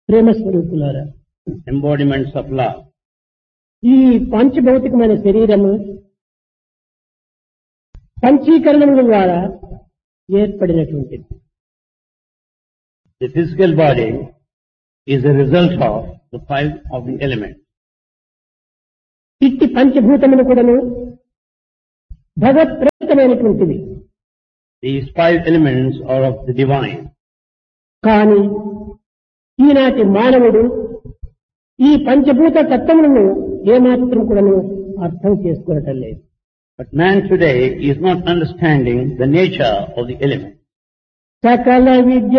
ప్రేమ స్వరూపులారా embodiments of love. ఈ పంచభౌతికమైన శరీరము పంచీకరణముల ద్వారా ఏర్పడినటువంటిది The physical body is a result of the five of the elements. ఇట్టి పంచభూతములు కూడాను భగవత్ ప్రేరితమైనటువంటివి These five elements are of the divine. కానీ ఈనాటి మానవుడు ఈ పంచభూత తత్వములను ఏమాత్రం కూడాను అర్థం చేసుకోవటం లేదు But man today is not understanding the nature of the elements. సకల విద్య